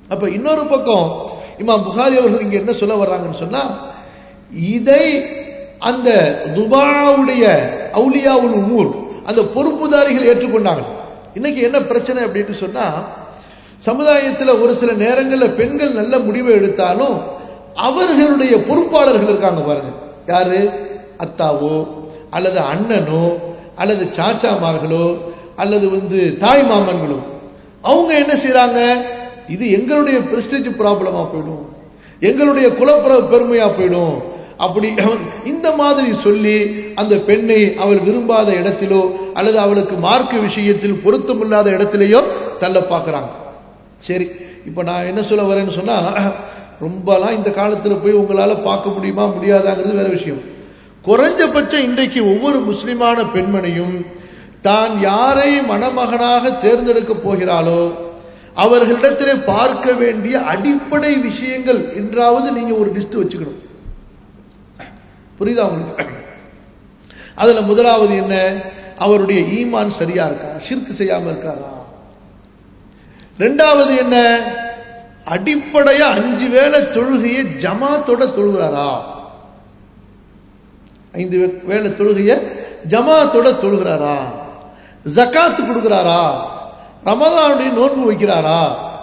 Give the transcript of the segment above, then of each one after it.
அப்ப இன்னொரு பக்கம் இமாம் புகாரி அவர்கள் இங்க என்ன சொல்ல வர்றாங்கன்னு சொன்னா இதை அந்த துபாவுடைய அவுலியாவுல் உமூர் அந்த பொறுப்புதாரிகள் ஏற்றுக்கொண்டாங்க இன்னைக்கு என்ன பிரச்சனை அப்படின்னு சொன்னா சமுதாயத்தில் ஒரு சில நேரங்களில் பெண்கள் நல்ல முடிவை எடுத்தாலும் அவர்களுடைய பொறுப்பாளர்கள் இருக்காங்க பாருங்க யாரு அத்தாவோ அல்லது அண்ணனோ அல்லது சாச்சாமார்களோ அல்லது வந்து தாய் மாமன்களோ அவங்க என்ன செய்றாங்க இது எங்களுடைய பிரஸ்டேஜ் ப்ராப்ளமா போயிடும் எங்களுடைய குலப்புற பெருமையா போயிடும் அப்படி இந்த மாதிரி சொல்லி அந்த பெண்ணை அவள் விரும்பாத இடத்திலோ அல்லது அவளுக்கு மார்க்க விஷயத்தில் பொருத்தமில்லாத இடத்திலேயோ தள்ள பார்க்கறாங்க சரி இப்போ நான் என்ன சொல்ல வரேன்னு சொன்னா ரொம்பலாம் இந்த காலத்தில் போய் உங்களால பார்க்க முடியுமா முடியாதாங்கிறது வேற விஷயம் குறைஞ்சபட்சம் இன்றைக்கு ஒவ்வொரு முஸ்லிமான பெண்மணியும் தான் யாரை மணமகனாக தேர்ந்தெடுக்க போகிறாளோ அவர்களிடத்திலே பார்க்க வேண்டிய அடிப்படை விஷயங்கள் என்றாவது நீங்க ஒரு லிஸ்ட் வச்சுக்கணும் புரியுதா உங்களுக்கு அதுல முதலாவது என்ன அவருடைய ஈமான் சரியா இருக்கா ஷிர்க் செய்யாம இருக்காரா ரெண்டாவது என்ன அடிப்படையா அஞ்சு வேளை தொழுகையை ஜமாத்தோட தொழுகிறாரா ஐந்து வே- வேளை தொழுகைய ஜமாத்தோட தொழுகிறாரா ஜகாத்து கொடுக்கிறாரா ரமதானுடைய நோன்பு வைக்கிறாரா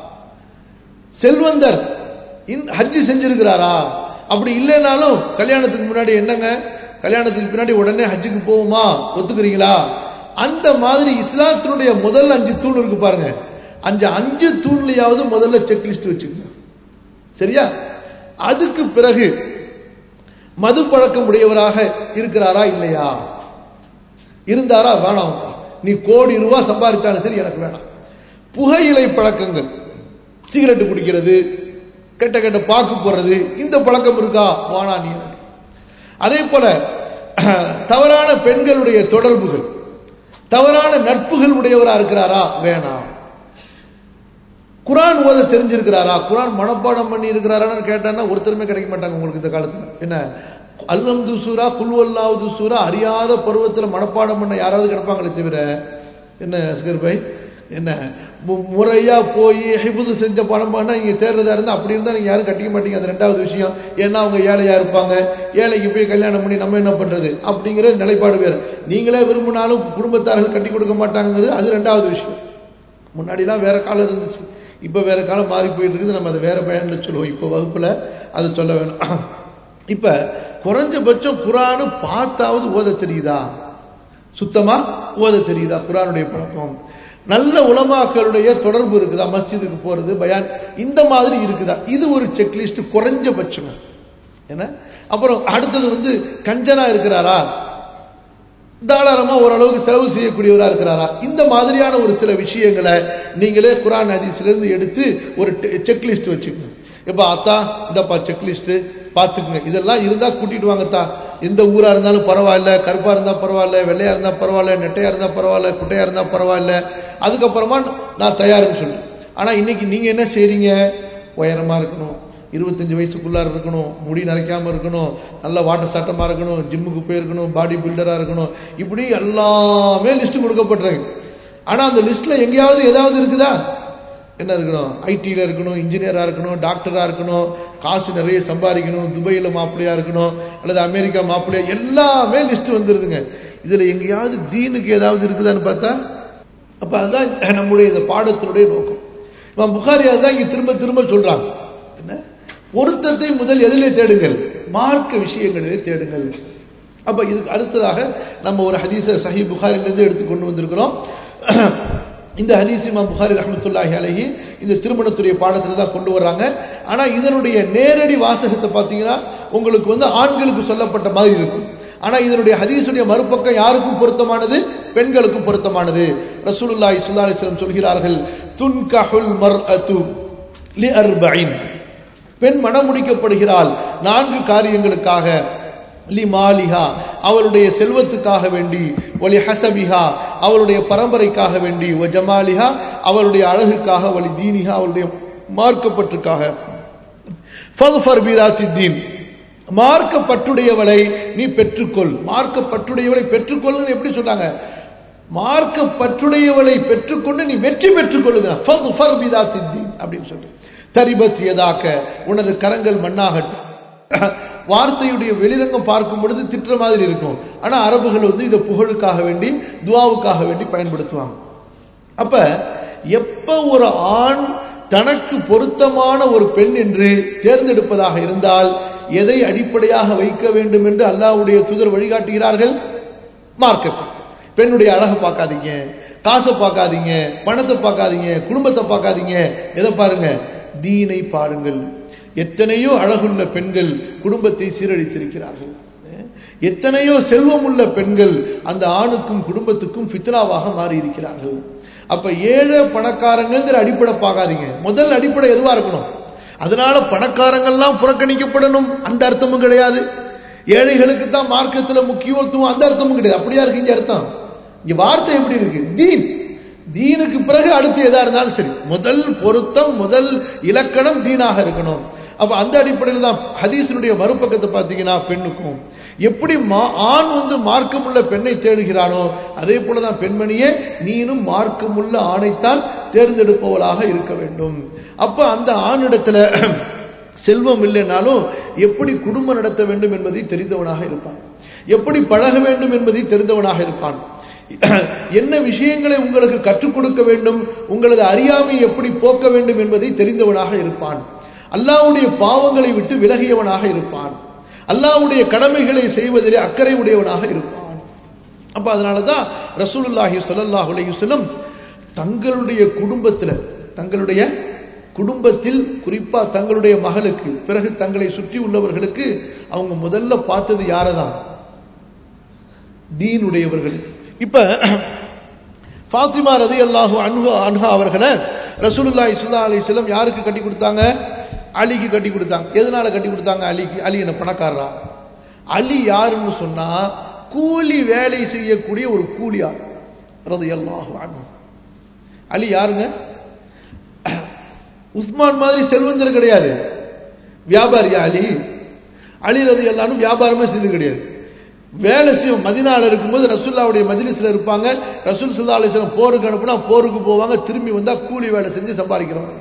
செல்வந்தர் இன் ஹஜ்ஜி செஞ்சிருக்கிறாரா அப்படி இல்லைனாலும் கல்யாணத்துக்கு முன்னாடி என்னங்க கல்யாணத்துக்கு பின்னாடி உடனே ஹஜ்ஜுக்கு போவோமா ஒத்துக்கிறீங்களா அந்த மாதிரி இஸ்லாத்தினுடைய முதல் அஞ்சு தூண் இருக்கு பாருங்க அஞ்சு அஞ்சு தூண்லயாவது முதல்ல செக்லிஸ்ட் வச்சுக்கணும் சரியா அதுக்கு பிறகு மது பழக்கம் உடையவராக இருக்கிறாரா இல்லையா இருந்தாரா வேணாம் நீ கோடி ரூபாய் சம்பாதிச்சாலும் சரி எனக்கு வேணாம் புகையிலை பழக்கங்கள் சிகரெட் குடிக்கிறது கெட்ட கெட்ட பாக்கு போடுறது இந்த பழக்கம் இருக்கா வானா நீ எனக்கு அதே போல தவறான பெண்களுடைய தொடர்புகள் தவறான நட்புகள் உடையவரா இருக்கிறாரா வேணாம் குரான் ஓத தெரிஞ்சிருக்கிறாரா குரான் மனப்பாடம் பண்ணி இருக்கிறாரான்னு கேட்டான்னா ஒருத்தருமே கிடைக்க மாட்டாங்க உங்களுக்கு இந்த காலத்துல என்ன அல்லம் துசூரா குல்வல்லாவு துசூரா அறியாத பருவத்துல மனப்பாடம் பண்ண யாராவது கிடப்பாங்களே தவிர என்ன அஸ்கர் பாய் என்ன மு- முறையா போய் ஹிஃபுது செஞ்ச பணம் பண்ணா நீங்க தேடுறதா இருந்தா அப்படி இருந்தா நீங்க யாரும் கட்டிக்க மாட்டீங்க அது ரெண்டாவது விஷயம் ஏன்னா அவங்க ஏழையா இருப்பாங்க ஏழைக்கு போய் கல்யாணம் பண்ணி நம்ம என்ன பண்றது அப்படிங்கிற நிலைப்பாடு வேற நீங்களே விரும்பினாலும் குடும்பத்தார்கள் கட்டி கொடுக்க மாட்டாங்கிறது அது ரெண்டாவது விஷயம் முன்னாடிலாம் வேற காலம் இருந்துச்சு இப்போ வேற காலம் மாறி போயிட்டு இருக்குது நம்ம அதை வேற பயன்ல சொல்லுவோம் இப்போ வகுப்புல அதை சொல்ல வேணும் இப்ப குறைஞ்சபட்சம் குரானு பார்த்தாவது ஓத தெரியுதா சுத்தமா ஓத தெரியுதா குரானுடைய பழக்கம் நல்ல உலமாக்களுடைய தொடர்பு இருக்குதா மஸ்ஜிதுக்கு போறது பயான் இந்த மாதிரி இருக்குதா இது ஒரு செக்லிஸ்ட் குறைஞ்சபட்சம் என்ன அப்புறம் அடுத்தது வந்து கஞ்சனா இருக்கிறாரா தாராளமா ஓரளவுக்கு செலவு செய்யக்கூடியவரா இருக்கிறாரா இந்த மாதிரியான ஒரு சில விஷயங்களை நீங்களே குரான் ஹதீஸ்ல எடுத்து ஒரு செக்லிஸ்ட் வச்சுக்கோங்க இப்ப அத்தா இந்தப்பா செக்லிஸ்ட் பார்த்துக்குங்க இதெல்லாம் இருந்தா கூட்டிட்டு வாங்கத்தா எந்த ஊரா இருந்தாலும் பரவாயில்ல கருப்பா இருந்தா பரவாயில்ல வெள்ளையா இருந்தா பரவாயில்ல நெட்டையா இருந்தா பரவாயில்ல குட்டையா இருந்தா பரவாயில்ல அதுக்கப்புறமா நான் தயாருன்னு சொல்லு ஆனா இன்னைக்கு நீங்க என்ன செய்றீங்க உயரமா இருக்கணும் இருபத்தஞ்சு வயசுக்குள்ளார இருக்கணும் முடி நரைக்காம இருக்கணும் நல்ல வாட்டர் சட்டமா இருக்கணும் ஜிம்முக்கு போயிருக்கணும் பாடி பில்டரா இருக்கணும் இப்படி எல்லாமே லிஸ்ட் கொடுக்கப்பட்டிருக்கு ஆனா அந்த லிஸ்ட்ல எங்கேயாவது ஏதாவது இருக்குதா என்ன இருக்கணும் ஐடியில் இருக்கணும் இன்ஜினியராக இருக்கணும் டாக்டராக இருக்கணும் காசு நிறைய சம்பாதிக்கணும் துபாயில் மாப்பிள்ளையா இருக்கணும் அல்லது அமெரிக்கா மாப்பிள்ளையா எல்லாமே லிஸ்ட் வந்துருதுங்க இதில் எங்கேயாவது தீனுக்கு ஏதாவது இருக்குதான்னு பார்த்தா அப்போ அதுதான் நம்முடைய இந்த பாடத்தினுடைய நோக்கம் இமாம் புகாரி அதுதான் இங்கே திரும்ப திரும்ப சொல்றாங்க என்ன பொருத்தத்தை முதல் எதிலே தேடுங்கள் மார்க்க விஷயங்களிலே தேடுங்கள் அப்ப இதுக்கு அடுத்ததாக நம்ம ஒரு ஹதீஸ சஹி புகாரிலிருந்து எடுத்து கொண்டு வந்திருக்கிறோம் இந்த ஹதீஸ் இமாம் புகாரி ரஹமத்துல்லாஹி அலைஹி இந்த திருமணத்துடைய பாடத்துல தான் கொண்டு வர்றாங்க ஆனா இதனுடைய நேரடி வாசகத்தை பார்த்தீங்கன்னா உங்களுக்கு வந்து ஆண்களுக்கு சொல்லப்பட்ட மாதிரி இருக்கும் ஆனா இதனுடைய ஹதீஸுடைய மறுபக்கம் யாருக்கும் பொருத்தமானது பெண்களுக்கும் பொருத்தமானது ரசூலுல்லாஹி ஸல்லல்லாஹு அலைஹி வஸல்லம் சொல்கிறார்கள் துன்கஹுல் மர்அத்து லி அர்பஇன் பெண் மனம் முடிக்கப்படுகிறாள் நான்கு காரியங்களுக்காக லி மாலிஹா அவளுடைய செல்வத்துக்காக வேண்டி ஒலி ஹசபிஹா அவளுடைய பரம்பரைக்காக வேண்டி ஒ ஜமாலிஹா அவளுடைய அழகுக்காக ஒலி தீனிஹா அவளுடைய மார்க்கப்பற்றுக்காக ஃபதுஃபர் பிதாத்தி தீன் மார்க்கப்பட்டுடையவளை நீ பெற்றுக்கொள் மார்க்கப்பட்டுடையவளை பெற்றுக்கொள்னு எப்படி சொன்னாங்க மார்க்க பற்றுடையவளை பெற்றுக்கொண்டு நீ வெற்றி பெற்றுக் கொள்ளுகிறான் அப்படின்னு சொல்லி தரிபத் எதாக்க உனது கரங்கள் மண்ணாகட்டும் வார்த்தையுடைய வெளிரங்கம் பார்க்கும் பொழுது திட்டுற மாதிரி இருக்கும் ஆனா அரபுகள் வந்து இதை புகழுக்காக வேண்டி துவாவுக்காக வேண்டி பயன்படுத்துவாங்க அப்ப எப்ப ஒரு ஆண் தனக்கு பொருத்தமான ஒரு பெண் என்று தேர்ந்தெடுப்பதாக இருந்தால் எதை அடிப்படையாக வைக்க வேண்டும் என்று அல்லாவுடைய தூதர் வழிகாட்டுகிறார்கள் மார்க்கெட் பெண்ணுடைய அழகை பார்க்காதீங்க காசை பார்க்காதீங்க பணத்தை பார்க்காதீங்க குடும்பத்தை பார்க்காதீங்க எதை பாருங்க தீனை பாருங்கள் எத்தனையோ அழகுள்ள பெண்கள் குடும்பத்தை சீரழித்திருக்கிறார்கள் எத்தனையோ செல்வம் உள்ள பெண்கள் அந்த ஆணுக்கும் குடும்பத்துக்கும் ஃபித்னாவாக மாறி இருக்கிறார்கள் அப்ப ஏழை பணக்காரங்கிற அடிப்படை பார்க்காதீங்க முதல் அடிப்படை எதுவா இருக்கணும் அதனால பணக்காரங்கள்லாம் புறக்கணிக்கப்படணும் அந்த அர்த்தமும் கிடையாது ஏழைகளுக்கு தான் மார்க்கத்தில் முக்கியத்துவம் அந்த அர்த்தமும் கிடையாது அப்படியா இருக்கு இங்க அர்த்தம் இங்க வார்த்தை எப்படி இருக்கு தீன் தீனுக்கு பிறகு அடுத்து எதா இருந்தாலும் சரி முதல் பொருத்தம் முதல் இலக்கணம் தீனாக இருக்கணும் அப்ப அந்த அடிப்படையில் தான் ஹதீசனுடைய மறுபக்கத்தை பார்த்தீங்கன்னா பெண்ணுக்கும் எப்படி ஆண் வந்து மார்க்கமுள்ள பெண்ணை தேடுகிறானோ அதே போலதான் பெண்மணியே நீனும் மார்க்கமுள்ள ஆணைத்தான் தேர்ந்தெடுப்பவளாக இருக்க வேண்டும் அப்ப அந்த ஆணிடத்துல செல்வம் இல்லைனாலும் எப்படி குடும்பம் நடத்த வேண்டும் என்பதை தெரிந்தவனாக இருப்பான் எப்படி பழக வேண்டும் என்பதை தெரிந்தவனாக இருப்பான் என்ன விஷயங்களை உங்களுக்கு கற்றுக் கொடுக்க வேண்டும் உங்களது அறியாமை எப்படி போக்க வேண்டும் என்பதை தெரிந்தவனாக இருப்பான் அல்லாவுடைய பாவங்களை விட்டு விலகியவனாக இருப்பான் அல்லாவுடைய கடமைகளை செய்வதிலே அக்கறை உடையவனாக இருப்பான் அப்ப அதனாலதான் ரசூலுல்லாஹி சல்லாஹ் அலையுசலம் தங்களுடைய குடும்பத்தில் தங்களுடைய குடும்பத்தில் குறிப்பா தங்களுடைய மகளுக்கு பிறகு தங்களை சுற்றி உள்ளவர்களுக்கு அவங்க முதல்ல பார்த்தது யாரதான் தீனுடையவர்கள் இப்ப ஃபாத்திமா ரதி அல்லாஹு அன்ஹு அன்ஹா அவர்களை ரசூலுல்லா இஸ்லா அலி செல்லம் யாருக்கு கட்டி கொடுத்தாங்க அலிக்கு கட்டி கொடுத்தாங்க எதனால கட்டி கொடுத்தாங்க அலிக்கு அலி என்ன பணக்காரரா அலி யாருன்னு சொன்னா கூலி வேலை செய்யக்கூடிய ஒரு கூலியார் ரதி அல்லாஹு அன்ஹு அலி யாருங்க உஸ்மான் மாதிரி செல்வந்தர் கிடையாது வியாபாரியா அலி அலி ரதி எல்லாரும் வியாபாரமே செய்து கிடையாது வேலை செய்யும் மதினால இருக்கும்போது ரசுல்லாவுடைய மஜ்லிஸ்ல இருப்பாங்க ரசூல் சுல்லா அலிஸ்லாம் போருக்கு அனுப்புனா போருக்கு போவாங்க திரும்பி வந்தா கூலி வேலை செஞ்சு சம்பாதிக்கிறவங்க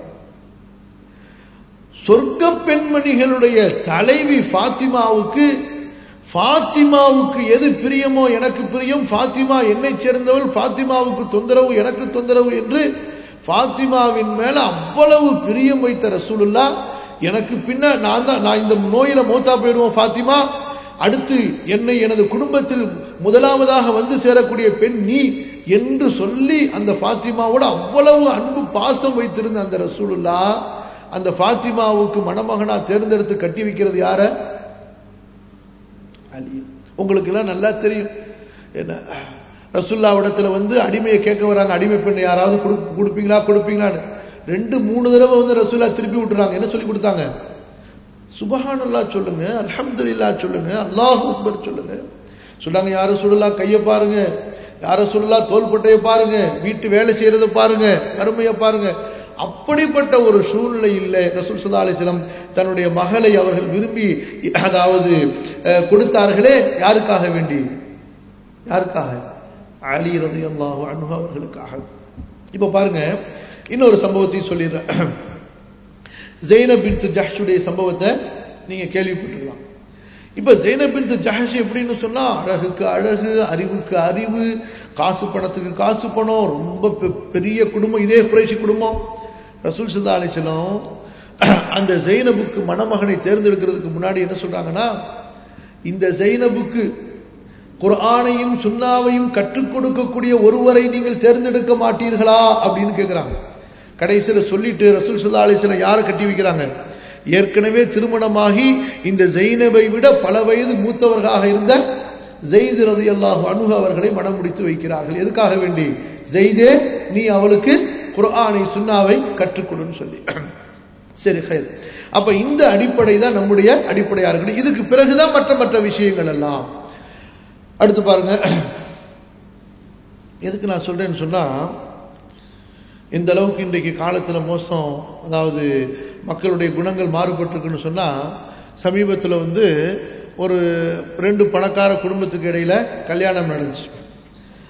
சொர்க்க பெண்மணிகளுடைய தலைவி ஃபாத்திமாவுக்கு ஃபாத்திமாவுக்கு எது பிரியமோ எனக்கு பிரியம் ஃபாத்திமா என்னை சேர்ந்தவள் ஃபாத்திமாவுக்கு தொந்தரவு எனக்கு தொந்தரவு என்று ஃபாத்திமாவின் மேல அவ்வளவு பிரியம் வைத்த ரசூலுல்லா எனக்கு பின்ன நான் தான் நான் இந்த நோயில மௌத்தா போயிடுவோம் ஃபாத்திமா அடுத்து என்னை எனது குடும்பத்தில் முதலாவதாக வந்து சேரக்கூடிய பெண் நீ என்று சொல்லி அந்த ஃபாத்திமாவோட அவ்வளவு அன்பு பாசம் வைத்திருந்த அந்த ரசூலுல்லா அந்த ஃபாத்திமாவுக்கு மணமகனா தேர்ந்தெடுத்து கட்டி வைக்கிறது யார அலி உங்களுக்கு எல்லாம் நல்லா தெரியும் என்ன ரசுல்லாவிடத்துல வந்து அடிமையை கேட்க வராங்க அடிமை பெண் யாராவது கொடுப்பீங்களா கொடுப்பீங்களான்னு ரெண்டு மூணு தடவை வந்து ரசூல்லா திருப்பி விட்டுறாங்க என்ன சொல்லி கொடுத்தாங்க சுபஹானல்லா சொல்லுங்க அல்ஹம்துலில்லா சொல்லுங்க அல்லாஹ் அக்பர் சொல்லுங்க சொன்னாங்க யாரும் சொல்லலாம் கையை பாருங்க யார சொல்லலாம் தோள்பட்டையை பாருங்க வீட்டு வேலை செய்யறத பாருங்க கருமையை பாருங்க அப்படிப்பட்ட ஒரு சூழ்நிலை இல்லை ரசூல் சுல்லா அலிஸ்லம் தன்னுடைய மகளை அவர்கள் விரும்பி அதாவது கொடுத்தார்களே யாருக்காக வேண்டி யாருக்காக அலி ரதி அல்லாஹு அனுபவ அவர்களுக்காக இப்ப பாருங்க இன்னொரு சம்பவத்தையும் சொல்லிடுறேன் ஜெயினப் பின் ஜஹஷுடைய சம்பவத்தை நீங்க கேள்விப்பட்டிருக்கலாம் இப்ப ஜெயினப் பின் ஜஹஷ் எப்படின்னு சொன்னா அழகுக்கு அழகு அறிவுக்கு அறிவு காசு பணத்துக்கு காசு பணம் ரொம்ப பெரிய குடும்பம் இதே குறைசி குடும்பம் ரசூல் சுல்லா அலிசலம் அந்த ஜெயினபுக்கு மணமகனை தேர்ந்தெடுக்கிறதுக்கு முன்னாடி என்ன சொல்றாங்கன்னா இந்த ஜெயினபுக்கு குர்ஆனையும் சுன்னாவையும் கற்றுக் கொடுக்கக்கூடிய ஒருவரை நீங்கள் தேர்ந்தெடுக்க மாட்டீர்களா அப்படின்னு கேட்கிறாங்க கடைசியில் சொல்லிட்டு ரசூல் சுல்லா அலிஸ்லாம் யாரை கட்டி வைக்கிறாங்க ஏற்கனவே திருமணமாகி இந்த ஜெயினபை விட பல வயது மூத்தவர்களாக இருந்த ஜெயிது ரதி அல்லாஹு அணுக அவர்களை மனம் முடித்து வைக்கிறார்கள் எதுக்காக வேண்டி ஜெயிதே நீ அவளுக்கு குர்ஆனை சுன்னாவை கற்றுக்கொடுன்னு சொல்லி சரி ஹைர் அப்ப இந்த அடிப்படை தான் நம்முடைய அடிப்படையா இருக்கணும் இதுக்கு பிறகுதான் மற்ற மற்ற விஷயங்கள் எல்லாம் அடுத்து பாருங்க எதுக்கு நான் சொல்றேன்னு சொன்னா இந்த அளவுக்கு இன்றைக்கு காலத்தில் மோசம் அதாவது மக்களுடைய குணங்கள் மாறுபட்டிருக்குன்னு சொன்னால் சமீபத்தில் வந்து ஒரு ரெண்டு பணக்கார குடும்பத்துக்கு இடையில கல்யாணம் நடந்துச்சு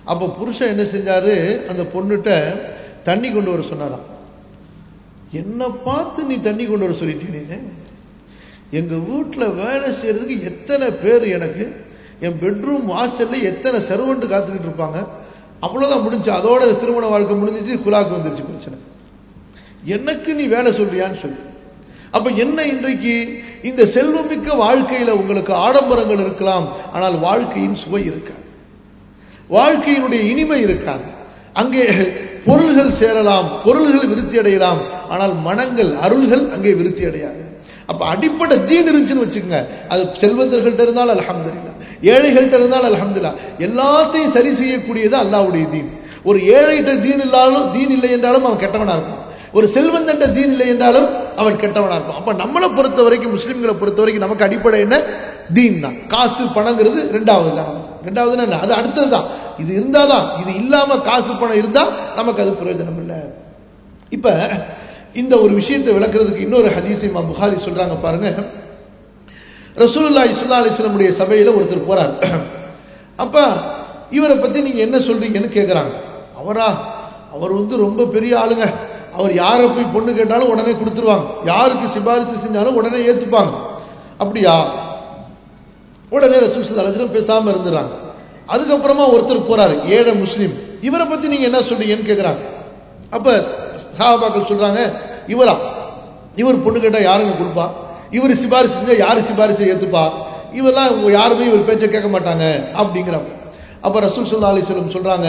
அப்போ புருஷன் என்ன செஞ்சாரு அந்த பொண்ணுகிட்ட தண்ணி கொண்டு வர சொன்னாராம் என்ன பார்த்து நீ தண்ணி கொண்டு வர சொல்லிட்டீங்க எங்க வீட்டில் வேலை செய்யறதுக்கு எத்தனை பேர் எனக்கு என் பெட்ரூம் வாசல்ல எத்தனை சர்வெண்ட் காத்துக்கிட்டு இருப்பாங்க அவ்வளோதான் முடிஞ்சு அதோட திருமண வாழ்க்கை முடிஞ்சிச்சு குலாக்கு வந்துருச்சு பிரச்சனை எனக்கு நீ வேலை சொல்றியான்னு சொல்லி அப்ப என்ன இன்றைக்கு இந்த செல்வமிக்க வாழ்க்கையில உங்களுக்கு ஆடம்பரங்கள் இருக்கலாம் ஆனால் வாழ்க்கையின் சுவை இருக்காது வாழ்க்கையினுடைய இனிமை இருக்காது அங்கே பொருள்கள் சேரலாம் பொருள்கள் விருத்தி அடையலாம் ஆனால் மனங்கள் அருள்கள் அங்கே விருத்தி அடையாது அப்ப அடிப்படை தீன் இருந்துச்சுன்னு வச்சுக்கோங்க அது செல்வந்தர்கள்ட்ட இருந்தால் அலமதுல்லா ஏழைகள்கிட்ட இருந்தால் அலமதுல்லா எல்லாத்தையும் சரி செய்யக்கூடியது அல்லாவுடைய தீன் ஒரு ஏழைகிட்ட தீன் இல்லாலும் தீன் இல்லை என்றாலும் அவன் கெட்டவனா இருப்பான் ஒரு செல்வந்தண்ட தீன் இல்லை என்றாலும் அவன் கெட்டவனா இருப்பான் அப்ப நம்மளை பொறுத்த வரைக்கும் முஸ்லிம்களை பொறுத்த வரைக்கும் நமக்கு அடிப்படை என்ன தீன் தான் காசு பணங்கிறது ரெண்டாவது தான் ரெண்டாவது என்ன அது அடுத்தது தான் இது இருந்தாதான் இது இல்லாம காசு பணம் இருந்தா நமக்கு அது பிரயோஜனம் இல்லை இப்ப இந்த ஒரு விஷயத்தை விளக்குறதுக்கு இன்னொரு ஹதீஸை இமாம் புகாரி சொல்றாங்க பாருங்க ரசூலுல்லா இஸ்லா அலிஸ்லமுடைய சபையில ஒருத்தர் போறார் அப்ப இவரை பத்தி நீங்க என்ன சொல்றீங்கன்னு கேக்குறாங்க அவரா அவர் வந்து ரொம்ப பெரிய ஆளுங்க அவர் யாரை போய் பொண்ணு கேட்டாலும் உடனே கொடுத்துருவாங்க யாருக்கு சிபாரிசு செஞ்சாலும் உடனே ஏத்துப்பாங்க அப்படியா உடனே ரசூல் அலிஸ்லம் பேசாம இருந்துறாங்க அதுக்கப்புறமா ஒருத்தர் போறாரு ஏழை முஸ்லீம் இவரை பத்தி நீங்க என்ன சொல்றீங்கன்னு கேக்குறாங்க அப்ப சாபாக்கள் சொல்றாங்க இவரா இவர் பொண்ணு கேட்டா யாருங்க கொடுப்பா இவர் சிபாரிசு செஞ்சா யாரு சிபாரிசை ஏத்துப்பா இவெல்லாம் யாருமே இவர் பேச்ச கேட்க மாட்டாங்க அப்படிங்கிறாங்க அப்ப ரசூல் சல்லா அலிஸ்லம் சொல்றாங்க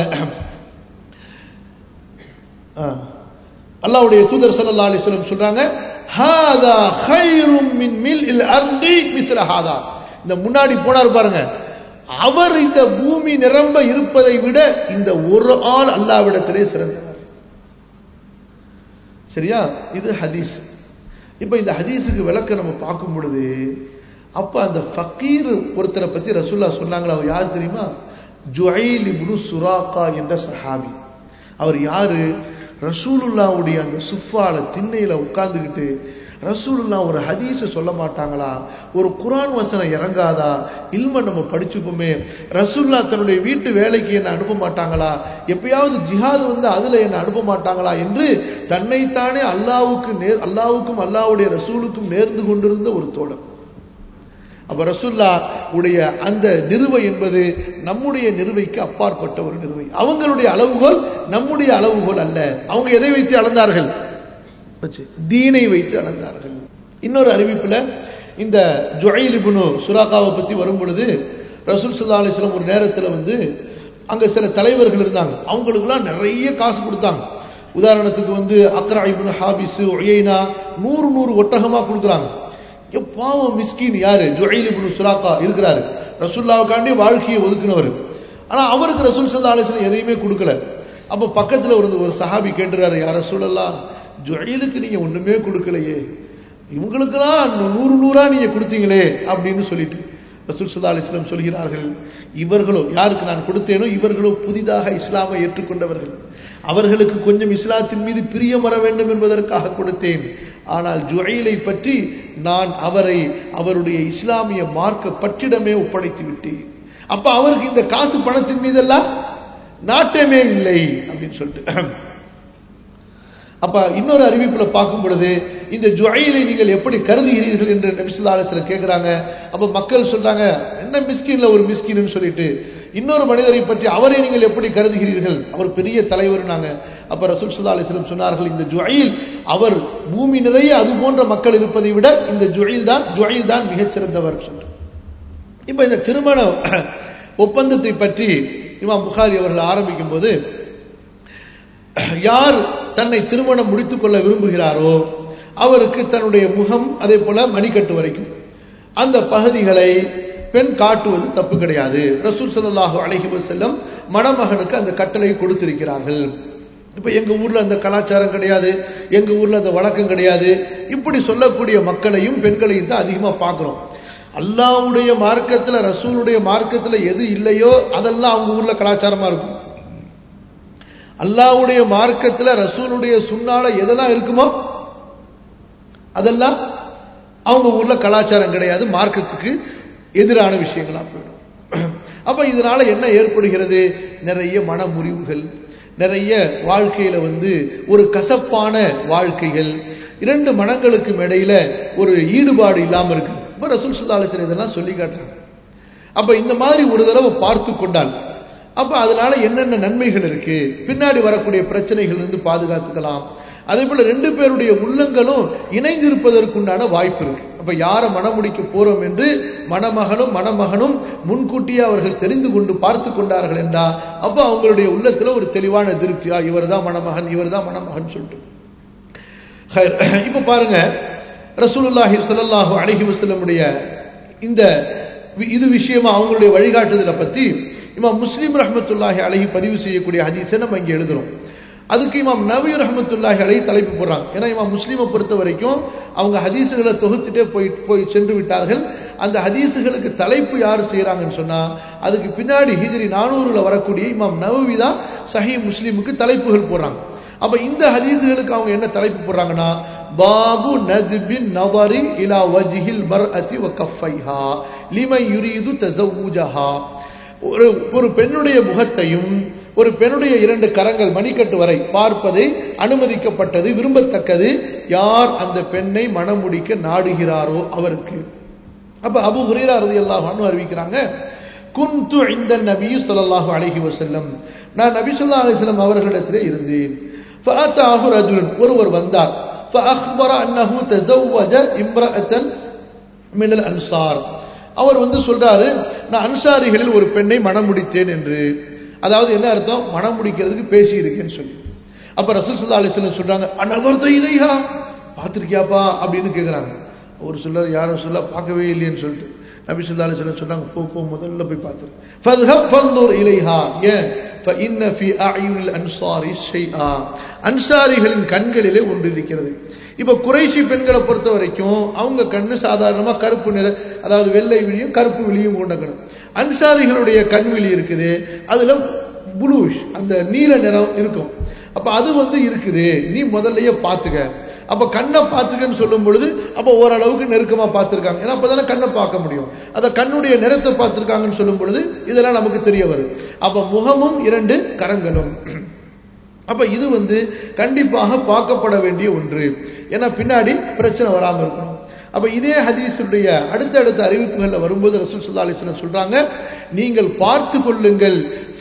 அல்லாவுடைய தூதர் சல்லா அலிஸ்லம் சொல்றாங்க ஹாதா ஹைரும் மின் மில் இல் அர்தி மிஸ்ர ஹாதா இந்த முன்னாடி போனார் பாருங்க அவர் இந்த பூமி நிரம்ப இருப்பதை விட இந்த ஒரு ஆள் அல்லாவிடத்திலே சிறந்தவர் சரியா இது ஹதீஸ் இப்ப இந்த ஹதீஸுக்கு விளக்க நம்ம பார்க்கும் பொழுது அப்ப அந்த ஃபக்கீர் ஒருத்தரை பத்தி ரசூல்லா சொன்னாங்களா அவர் யார் தெரியுமா ஜுஐல் இப்னு சுராக்கா என்ற சஹாபி அவர் யாரு ரசூலுல்லாவுடைய அந்த சுஃபால திண்ணையில உட்கார்ந்துக்கிட்டு ரசூலுல்லா ஒரு ஹதீஸை சொல்ல மாட்டாங்களா ஒரு குரான் வசனம் இறங்காதா இல்ம நம்ம படிச்சுப்போமே ரசூல்லா தன்னுடைய வீட்டு வேலைக்கு என்ன அனுப்ப மாட்டாங்களா எப்பயாவது ஜிஹாது வந்து அதுல என்ன அனுப்ப மாட்டாங்களா என்று தன்னைத்தானே அல்லாவுக்கு நேர் அல்லாவுக்கும் அல்லாவுடைய ரசூலுக்கும் நேர்ந்து கொண்டிருந்த ஒரு தோழர் அப்ப ரசுல்லா உடைய அந்த நிறுவை என்பது நம்முடைய நிறுவைக்கு அப்பாற்பட்ட ஒரு நிறுவை அவங்களுடைய அளவுகோல் நம்முடைய அளவுகோல் அல்ல அவங்க எதை வைத்து அளந்தார்கள் தீனை வைத்து அளந்தார்கள் இன்னொரு அறிவிப்புல இந்த ஜுழைலிபுனு சுராக்காவை பத்தி வரும் பொழுது ரசூல் சல்லா அலிஸ்லாம் ஒரு நேரத்தில் வந்து அங்க சில தலைவர்கள் இருந்தாங்க அவங்களுக்குலாம் நிறைய காசு கொடுத்தாங்க உதாரணத்துக்கு வந்து அக்ரா இபுன் ஹாபிஸ் ஒய்னா நூறு நூறு ஒட்டகமா கொடுக்குறாங்க பாவம் மிஸ்கின் யாரு ஜுஹைல் இப்னு சுராக்கா இருக்கிறாரு ரசூல்லாவுக்காண்டி வாழ்க்கையை ஒதுக்குனவர் ஆனா அவருக்கு ரசூல் சல்லா அலிஸ்லாம் எதையுமே கொடுக்கல அப்ப பக்கத்துல ஒரு ஒரு சஹாபி கேட்டுறாரு யார சூழல்லாம் ஜுஹைலுக்கு நீங்க ஒண்ணுமே கொடுக்கலையே இவங்களுக்கெல்லாம் நூறு நூறா நீங்க கொடுத்தீங்களே அப்படின்னு சொல்லிட்டு ரசூல் சல்லா அலிஸ்லாம் சொல்கிறார்கள் இவர்களோ யாருக்கு நான் கொடுத்தேனோ இவர்களோ புதிதாக இஸ்லாமை ஏற்றுக்கொண்டவர்கள் அவர்களுக்கு கொஞ்சம் இஸ்லாத்தின் மீது பிரியம் வர வேண்டும் என்பதற்காக கொடுத்தேன் ஆனால் ஜுஹைலை பற்றி நான் அவரை அவருடைய இஸ்லாமிய மார்க்க பற்றிடமே ஒப்படைத்து விட்டேன் அப்ப அவருக்கு இந்த காசு பணத்தின் மீதெல்லாம் நாட்டமே இல்லை அப்படின்னு சொல்லிட்டு அப்ப இன்னொரு அறிவிப்புல பார்க்கும் பொழுது இந்த ஜுஹைலை நீங்கள் எப்படி கருதுகிறீர்கள் என்று நபிசுல்லாசில கேட்கிறாங்க அப்ப மக்கள் சொல்றாங்க என்ன மிஸ்கின்ல ஒரு மிஸ்கின்னு சொல்லிட்டு இன்னொரு மனிதரை பற்றி அவரை நீங்கள் எப்படி கருதுகிறீர்கள் அவர் பெரிய தலைவர் நாங்க அப்ப ரசூல் சுல்லா அலிஸ்லம் சொன்னார்கள் இந்த ஜுஹைல் அவர் பூமி நிறைய அது போன்ற மக்கள் இருப்பதை விட இந்த ஜுஹைல் தான் ஜுஹைல் தான் மிகச்சிறந்தவர் சொல்ற இப்ப இந்த திருமண ஒப்பந்தத்தை பற்றி இமாம் புகாரி அவர்கள் ஆரம்பிக்கும் போது யார் தன்னை திருமணம் முடித்துக் கொள்ள விரும்புகிறாரோ அவருக்கு தன்னுடைய முகம் அதே போல மணிக்கட்டு வரைக்கும் அந்த பகுதிகளை பெண் காட்டுவது தப்பு கிடையாது ரசூல் சல்லாஹூ அலஹி செல்லம் மணமகனுக்கு அந்த கட்டளை கொடுத்திருக்கிறார்கள் இப்ப எங்க ஊர்ல அந்த கலாச்சாரம் கிடையாது எங்க ஊர்ல அந்த வழக்கம் கிடையாது இப்படி சொல்லக்கூடிய மக்களையும் பெண்களையும் தான் அதிகமா பார்க்கிறோம் அல்லாவுடைய மார்க்கத்துல ரசூலுடைய மார்க்கத்துல எது இல்லையோ அதெல்லாம் அவங்க ஊர்ல கலாச்சாரமா இருக்கும் அல்லாவுடைய மார்க்கத்துல ரசூலுடைய சுண்ணால எதெல்லாம் இருக்குமோ அதெல்லாம் அவங்க ஊர்ல கலாச்சாரம் கிடையாது மார்க்கத்துக்கு எதிரான விஷயங்களா போயிடும் அப்ப இதனால என்ன ஏற்படுகிறது நிறைய மன முறிவுகள் நிறைய வாழ்க்கையில வந்து ஒரு கசப்பான வாழ்க்கைகள் இரண்டு மனங்களுக்கும் இடையில ஒரு ஈடுபாடு இல்லாம இருக்கு இப்ப ரசூல் சுல்லாலசன் இதெல்லாம் சொல்லி காட்டுறாங்க அப்ப இந்த மாதிரி ஒரு தடவை பார்த்து கொண்டால் அப்ப அதனால என்னென்ன நன்மைகள் இருக்கு பின்னாடி வரக்கூடிய பிரச்சனைகள் இருந்து பாதுகாத்துக்கலாம் அதே போல ரெண்டு பேருடைய உள்ளங்களும் இணைந்திருப்பதற்குண்டான வாய்ப்பு இருக்கு அப்ப யாரை மணமுடிக்க போறோம் என்று மணமகனும் மணமகனும் முன்கூட்டியே அவர்கள் தெரிந்து கொண்டு பார்த்து கொண்டார்கள் என்றா அப்ப அவங்களுடைய உள்ளத்துல ஒரு தெளிவான திருப்தியா இவர் தான் மணமகன் இவர் தான் மணமகன் சொல்லிட்டு இப்ப பாருங்க ரசூலுல்லாஹி ஸல்லல்லாஹு அலைஹி வஸல்லமுடைய இந்த இது விஷயமா அவங்களுடைய வழிகாட்டுதலை பத்தி இமாம் முஸ்லீம் ரஹமத்துல்லாஹி அழகி பதிவு செய்யக்கூடிய ஹதீஸை நம்ம இங்கே எழுதுறோம் அதுக்கு இமாம் நபி ரஹமத்துல்லாஹி அழகி தலைப்பு போடுறாங்க ஏன்னா இமாம் முஸ்லீமை பொறுத்த வரைக்கும் அவங்க ஹதீஸுகளை தொகுத்துட்டே போய் போய் சென்று விட்டார்கள் அந்த ஹதீஸுகளுக்கு தலைப்பு யார் செய்யறாங்கன்னு சொன்னா அதுக்கு பின்னாடி ஹிஜ்ரி நானூறுல வரக்கூடிய இமாம் நவவி தான் சஹி முஸ்லீமுக்கு தலைப்புகள் போடுறாங்க அப்ப இந்த ஹதீஸுகளுக்கு அவங்க என்ன தலைப்பு போடுறாங்கன்னா பாபு நத்பின் நவரி இலா வஜ்ஹில் பர்அதி வ கஃபைஹா லிமன் யுரீது தஸவுஜஹா ஒரு ஒரு பெண்ணுடைய முகத்தையும் ஒரு பெண்ணுடைய இரண்டு கரங்கள் மணிக்கட்டு வரை பார்ப்பதை அனுமதிக்கப்பட்டது விரும்பத்தக்கது யார் அந்த பெண்ணை மணமுடிக்க நாடுகிறாரோ அவருக்கு அப்ப அபு ஹுரேரா ரதி அல்லாஹ் அறிவிக்கிறாங்க குந்து இந்த நபி ஸல்லல்லாஹு அலைஹி வஸல்லம் நான் நபி ஸல்லல்லாஹு அலைஹி வஸல்லம் அவர்களிடத்திலே இருந்தேன் ஃபஅதாஹு ரஜுலன் ஒருவர் வந்தார் فأخبر أنه تزوج امرأة من الأنصار அவர் வந்து சொல்றாரு நான் அன்சாரிகளில் ஒரு பெண்ணை மனம் முடித்தேன் என்று அதாவது என்ன அர்த்தம் மனம் முடிக்கிறதுக்கு பேசி இருக்கேன்னு சொல்லி அப்ப ரசூல் சல்லா அலிஸ்லம் சொல்றாங்க அனவர்த்த இலையா பார்த்திருக்கியாப்பா அப்படின்னு கேக்குறாங்க அவர் சொல்றாரு யாரும் சொல்ல பார்க்கவே இல்லையேன்னு சொல்லிட்டு நபி சொல்லா அலிஸ்லம் சொன்னாங்க போ போ முதல்ல போய் பார்த்துரு ஃபத்ஹப் ஃபன்துர் இலைஹா ஏன் فإن في أعين الأنصار شيئا அன்சாரிகளின் கண்களிலே ஒன்று இருக்கிறது இப்ப குறைஷி பெண்களை பொறுத்த வரைக்கும் அவங்க கண்ணு சாதாரணமா கருப்பு நிற அதாவது வெள்ளை விழியும் கருப்பு விழியும் கொண்ட கண் அன்சாரிகளுடைய கண் விழி இருக்குது அதுல புளூஷ் அந்த நீல நிறம் இருக்கும் அப்ப அது வந்து இருக்குது நீ முதல்லயே பாத்துக்க அப்ப கண்ணை பார்த்துக்கன்னு சொல்லும் பொழுது அப்ப ஓரளவுக்கு நெருக்கமா பார்த்திருக்காங்க ஏன்னா அப்பதானே கண்ணை பார்க்க முடியும் அத கண்ணுடைய நிறத்தை பார்த்திருக்காங்கன்னு சொல்லும் பொழுது இதெல்லாம் நமக்கு தெரிய வருது அப்ப முகமும் இரண்டு கரங்களும் அப்ப இது வந்து கண்டிப்பாக பார்க்கப்பட வேண்டிய ஒன்று ஏன்னா பின்னாடி பிரச்சனை வராம இருக்கணும் அப்ப இதே ஹதீஸுடைய அடுத்தடுத்த அறிவிப்புகள்ல வரும்போது ரசூல் சுல்லா அலிஸ்லாம் சொல்றாங்க நீங்கள் பார்த்து கொள்ளுங்கள்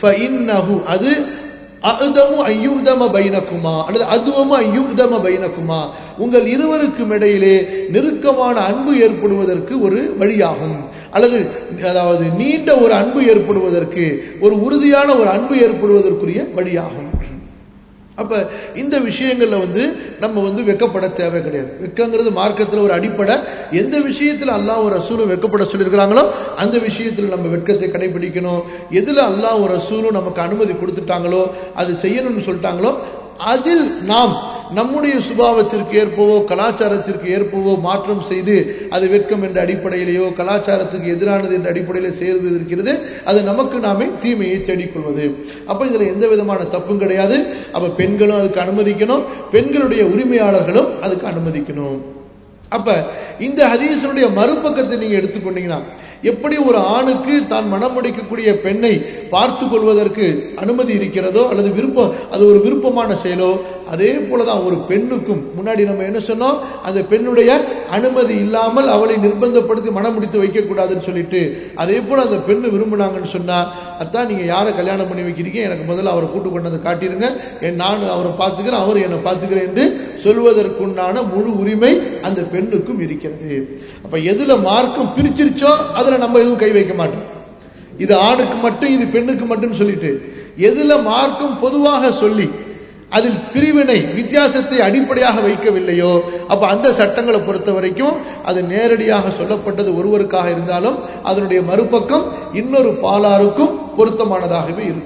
அது அஹ்தமு ஐயுதம பைனக்குமா அல்லது அதுவமு ஐயுதம பைனக்குமா உங்கள் இருவருக்கும் இடையிலே நெருக்கமான அன்பு ஏற்படுவதற்கு ஒரு வழியாகும் அல்லது அதாவது நீண்ட ஒரு அன்பு ஏற்படுவதற்கு ஒரு உறுதியான ஒரு அன்பு ஏற்படுவதற்குரிய வழியாகும் அப்ப இந்த விஷயங்கள்ல வந்து நம்ம வந்து வெக்கப்பட தேவை கிடையாது வெக்கங்கிறது மார்க்கத்துல ஒரு அடிப்படை எந்த விஷயத்துல அல்லாஹ் ஒரு ரசூலும் வெக்கப்பட சொல்லியிருக்கிறாங்களோ அந்த விஷயத்துல நம்ம வெட்கத்தை கடைபிடிக்கணும் எதுல அல்லாஹ் ஒரு ரசூலும் நமக்கு அனுமதி கொடுத்துட்டாங்களோ அது செய்யணும்னு சொல்லிட்டாங்களோ அதில் நாம் நம்முடைய சுபாவத்திற்கு ஏற்பவோ கலாச்சாரத்திற்கு ஏற்பவோ மாற்றம் செய்து அது வெட்கம் என்ற அடிப்படையிலேயோ கலாச்சாரத்துக்கு எதிரானது என்ற அடிப்படையில செய்வது இருக்கிறது அது நமக்கு நாமே தீமையை தேடிக்கொள்வது அப்ப இதுல எந்த விதமான தப்பும் கிடையாது அப்ப பெண்களும் அதுக்கு அனுமதிக்கணும் பெண்களுடைய உரிமையாளர்களும் அதுக்கு அனுமதிக்கணும் அப்ப இந்த ஹதீசனுடைய மறுபக்கத்தை நீங்க எடுத்துக்கொண்டீங்கன்னா எப்படி ஒரு ஆணுக்கு தான் மனம் முடிக்கக்கூடிய பெண்ணை பார்த்து கொள்வதற்கு அனுமதி இருக்கிறதோ அல்லது விருப்பம் அது ஒரு விருப்பமான செயலோ அதே போலதான் ஒரு பெண்ணுக்கும் முன்னாடி நம்ம என்ன சொன்னோம் அந்த பெண்ணுடைய அனுமதி இல்லாமல் அவளை நிர்பந்தப்படுத்தி மனம் முடித்து வைக்கக்கூடாதுன்னு சொல்லிட்டு அதே போல அந்த பெண்ணு விரும்பினாங்கன்னு சொன்னா அதான் நீங்க யாரை கல்யாணம் பண்ணி வைக்கிறீங்க எனக்கு முதல்ல அவரை கூட்டு கொண்டதை காட்டிடுங்க நான் அவரை பார்த்துக்கிறேன் அவர் என்னை பார்த்துக்கிறேன் என்று சொல்வதற்குண்டான முழு உரிமை அந்த பெண்ணுக்கும் இருக்கிறது அப்ப எதுல மார்க்கம் பிரிச்சிருச்சோ அதுல நம்ம எதுவும் கை வைக்க மாட்டோம் இது ஆணுக்கு மட்டும் இது பெண்ணுக்கு மட்டும் சொல்லிட்டு எதுல மார்க்கம் பொதுவாக சொல்லி அதில் பிரிவினை வித்தியாசத்தை அடிப்படையாக வைக்கவில்லையோ அப்ப அந்த சட்டங்களை பொறுத்த வரைக்கும் அது நேரடியாக சொல்லப்பட்டது ஒருவருக்காக இருந்தாலும் அதனுடைய மறுபக்கம் இன்னொரு பாலாருக்கும் பொருத்தமானதாகவே இருக்கும்